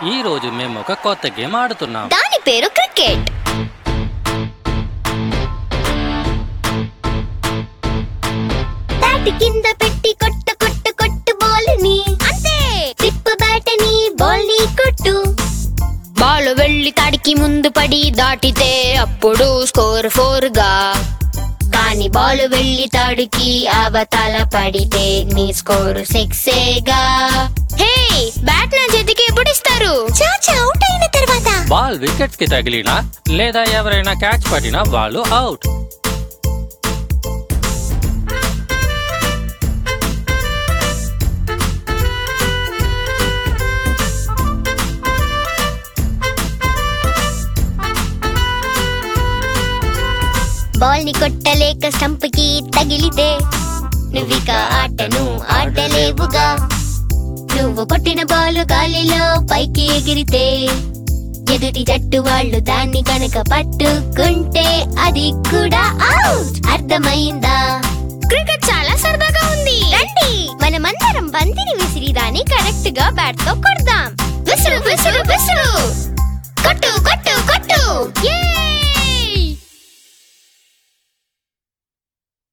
ఈ రోజు మేము ఒక కొత్త గేమ్ ఆడుతున్నాం దాని పేరు క్రికెట్ బ్యాట్ కింద పెట్టి కొట్ట కొట్ట కొట్టు బాల్ ని అంతే తిప్పు బ్యాట్ ని బాల్ ని కొట్టు బాల్ వెళ్ళి తాడికి ముందు పడి దాటితే అప్పుడు స్కోర్ ఫోర్ గా కానీ బాల్ వెళ్ళి తాడికి అవతల పడితే నీ స్కోర్ సిక్సేగా హే బ్యాట్ నా చేతికి ఎప్పుడు ఇస్తారు చాచా అవుట్ అయిన తర్వాత బాల్ వికెట్స్ కి తగిలినా లేదా ఎవరైనా క్యాచ్ పట్టినా వాళ్ళు అవుట్ బాల్ ని కొట్టలేక స్టంప్ కి తగిలితే నువ్విక ఆటను ఆడలేవుగా నువ్వు కొట్టిన బాల్ గాలిలో పైకి ఎగిరితే ఎదుటి జట్టు వాళ్ళు దాన్ని కనుక పట్టుకుంటే అది కూడా అవుట్ అర్థమైందా క్రికెట్ చాలా సరదాగా ఉంది రండి మనమందరం బంతిని విసిరి దాన్ని కరెక్ట్ గా బ్యాట్ తో కొడదాం విసురు విసురు విసురు